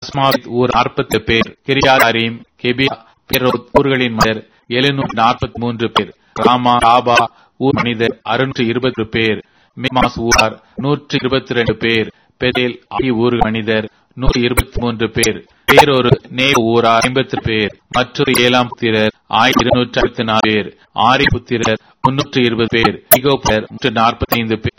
அஸ்மாவித் ஊர் நாற்பத்தி பேர் கிரியாதாரீம் கெபியா பெரோத் ஊர்களின் மனிதர் எழுநூற்று நாற்பத்தி மூன்று பேர் ராமா ராபா ஊர் மனிதர் அறுநூற்று இருபத்தி பேர் மிமாஸ் ஊரார் நூற்று இருபத்தி ரெண்டு பேர் பெதேல் ஆகிய ஊர் மனிதர் நூற்றி இருபத்தி மூன்று பேர் பேரொரு நே ஊரார் ஐம்பத்தி பேர் மற்றொரு ஏழாம் புத்திரர் ஆயிரத்தி இருநூற்றி அறுபத்தி நாலு பேர் ஆரி புத்திரர் முன்னூற்று இருபது பேர் இகோபர் நூற்று நாற்பத்தி ஐந்து பேர்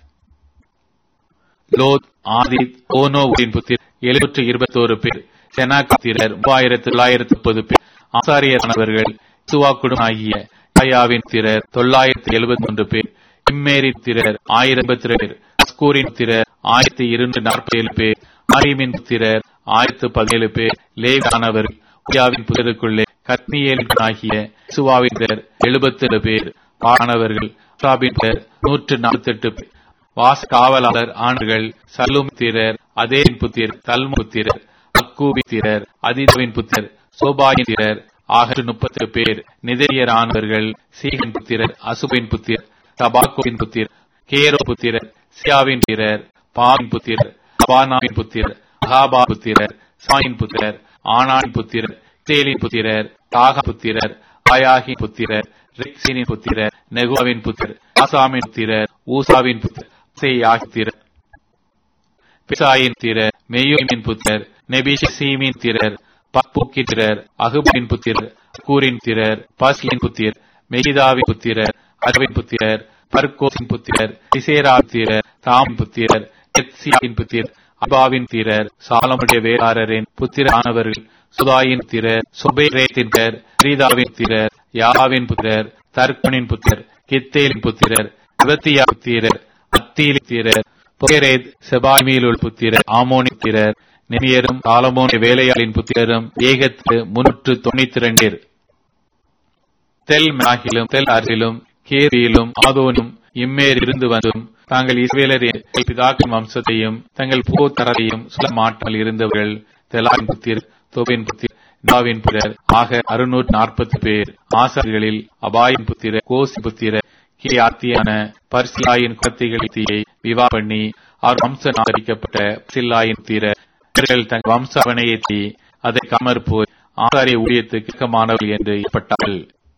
லோத் ஆதித் ஓனோ ஊரின் புத்திரர் எழுநூற்று இருபத்தோரு பேர் செனாக் புத்திரர் மூவாயிரத்து தொள்ளாயிரத்து முப்பது பேர் ஆசாரியரானவர்கள் சுவா குடும் ஆகிய காயாவின் திரர் தொள்ளாயிரத்து எழுபத்தி மூன்று பேர் இம்மேரி திரர் ஆயிரம் எண்பத்தி பேர் அஸ்கூரின் திரர் ஆயிரத்தி இருநூற்றி நாற்பத்தி ஏழு பேர் ஆரிமின் புத்திரர் ஆயிரத்து பதினேழு பேர் லேவானவர் உயாவின் புதருக்குள்ளே கத்னியேலின் ஆகிய சுவாவின் பேர் எழுபத்தி ஏழு பேர் பானவர்கள் சாபின் பேர் நூற்று நாற்பத்தி எட்டு பேர் வாச காவலாளர் ஆண்கள் சல்லும் திரர் அதேவின் புத்திரர் தல்மு புத்திரர் அக்கூபி திரர் அதிதவின் புத்திரர் சோபாயின் திரர் ஆக முப்பத்தி பேர் நிதரியர் ஆனவர்கள் சீகன் புத்திரர் அசுபின் புத்திரர் தபாக்குவின் புத்திரர் கேரோ புத்திரர் சியாவின் திரர் பாவின் புத்திரர் அபானாவின் புத்திரர் அகாபா புத்திரர் சாயின் புத்திரர் ஆனான் புத்திரர் தேலின் புத்திரர் தாக புத்திரர் ஆயாகின் புத்திரர் ரிக்ஸினின் புத்திரர் நெகுவாவின் புத்திரர் ஆசாமின் புத்திரர் ஊசாவின் புத்திரர் சேயாகி திரர் பிசாயின் திரர் மெய்யோமின் புத்திரர் நெபிஷீமின் திரர் பப்புக்கின் திரர் அகுபின் புத்திரர் கூரின் திரர் பாஸ்லின் புத்திரர் மெகிதாவின் புத்திரர் அகவின் புத்திரர் பர்கோசின் புத்திரர் திசேரா திரர் தாமின் புத்திரர் எத்சியாவின் புத்திரர் அபாவின் திரர் சாலமுடைய வேளாளரின் புத்திரானவர்கள் சுதாயின் திரர் சொபேரேத்தின் திரர் ரீதாவின் திரர் யாவின் புத்திரர் தர்க்கனின் புத்திரர் கித்தேலின் புத்திரர் விபத்தியா புத்திரர் அத்தீலி திரர் பொகேரேத் செபாய்மியில் புத்திரர் ஆமோனி திரர் நெமியரும் சாலமோனி வேலையாளின் புத்திரரும் ஏகத்து முன்னூற்று தொண்ணூத்தி இரண்டில் தெல் மேகிலும் தெல் அரிலும் கேரியிலும் ஆதோனும் இம்மேர் இருந்து வந்தும் தாங்கள் இஸ்ரேலரின் பிதாக்கின் வம்சத்தையும் தங்கள் பூத்தரத்தையும் சொல்ல மாட்டாமல் இருந்தவர்கள் தெலாவின் புத்திர் தோபின் புத்திர் நாவின் புத்திரர் ஆக அறுநூற்று நாற்பத்தி பேர் ஆசர்களில் அபாயின் புத்திர கோசி புத்திர கிரியாத்தியான பர்சிலாயின் குலத்திகளை விவா பண்ணி அவர் வம்ச நாகரிக்கப்பட்ட சில்லாயின் தீர இவர்கள் தங்கள் வம்சாவனையை தீ அதை கமர் போய் ஆசாரிய ஊழியத்துக்கு இக்கமானவர்கள் என்று ஏற்பட்டார்கள்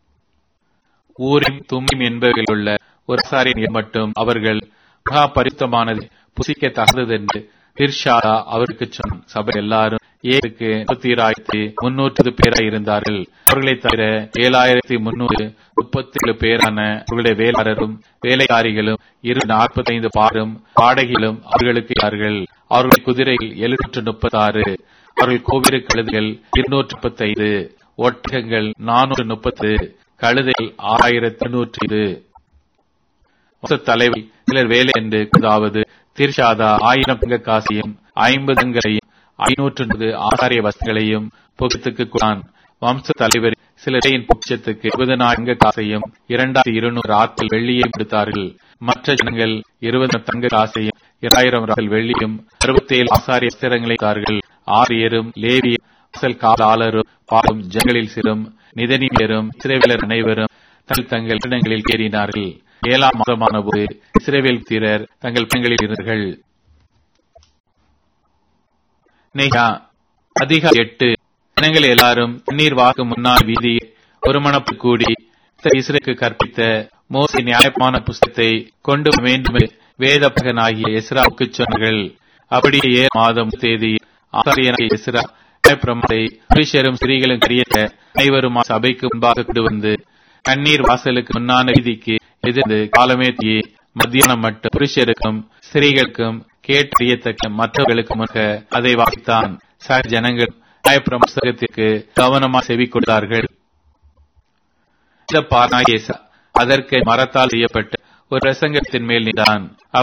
ஊரின் தும்மிம் என்பவர்கள் உள்ள ஒரு ஆசாரியன் மட்டும் அவர்கள் மகா பரிசுத்தமானது புசிக்க தகுந்ததென்று திர்ஷாரா அவருக்கு சொன்ன சபை எல்லாரும் ஏழுக்கு முப்பத்தி ஆயிரத்தி முன்னூற்று பேராய் இருந்தார்கள் அவர்களை தவிர ஏழாயிரத்தி முன்னூறு முப்பத்தி ஏழு பேரான அவர்களுடைய வேளாளரும் வேலைக்காரிகளும் இரு நாற்பத்தைந்து பாடும் பாடகிகளும் அவர்களுக்கு யார்கள் அவர்கள் குதிரைகள் எழுநூற்று முப்பத்தி ஆறு அவர்கள் கோவிரு கழுதுகள் இருநூற்று முப்பத்தைந்து ஒட்டகங்கள் நானூற்று முப்பத்து கழுதைகள் ஆயிரத்தி நூற்றி இது தலைவர் சிலர் வேலை என்று அதாவது தீர்ஷாதா ஆயிரம் பங்க காசையும் ஐம்பதுங்களையும் ஐநூற்று ஆசாரிய வசங்களையும் பொக்கத்துக்கு குரான் வம்ச தலைவர் சிலரையின் பொக்ஷத்துக்கு இருபதனாயிரம் காசையும் இரண்டாயிரத்தி இருநூறு ஆத்தில் வெள்ளியையும் கொடுத்தார்கள் மற்ற ஜனங்கள் இருபது தங்க காசையும் இரண்டாயிரம் ராசல் வெள்ளியும் அறுபத்தேழு ஆசாரிய வஸ்திரங்களை தார்கள் ஆரியரும் லேவியும் அசல் காலாளரும் பாலும் ஜங்களில் சிறும் நிதனியரும் சிறைவிலர் அனைவரும் தங்கள் தங்கள் இடங்களில் ஏறினார்கள் ஏழாம் மாதமான போது இஸ்ரேவேல் தீரர் தங்கள் பெண்களில் இருந்தார்கள் அதிக எட்டு ஜனங்கள் எல்லாரும் தண்ணீர் வாக்கு முன்னால் வீதி ஒருமனப்பு கூடி இஸ்ரேக்கு கற்பித்த மோசி நியாயமான புஸ்தத்தை கொண்டு வேண்டும் வேத பகனாகிய எஸ்ராவுக்கு சொன்னார்கள் அப்படியே ஏ மாதம் தேதி ஆசாரியனாகிய எஸ்ரா பிரமத்தை புருஷரும் ஸ்திரீகளும் கரியக்க அனைவரும் சபைக்கு முன்பாக கொண்டு வந்து கண்ணீர் வாசலுக்கு முன்னான வீதிக்கு எதிர்ந்து காலமே தீ மத்தியானம் மட்டும் புருஷருக்கும் ஸ்திரீகளுக்கும் கேட்டறியத்தக்க மற்றவர்களுக்கு முன்க அதை வாசித்தான் சக ஜனங்கள் புஸ்தகத்திற்கு கவனமா செவி கொடுத்தார்கள் அதற்கு மரத்தால் செய்யப்பட்ட ஒரு பிரசங்கத்தின் மேல் நின்றான்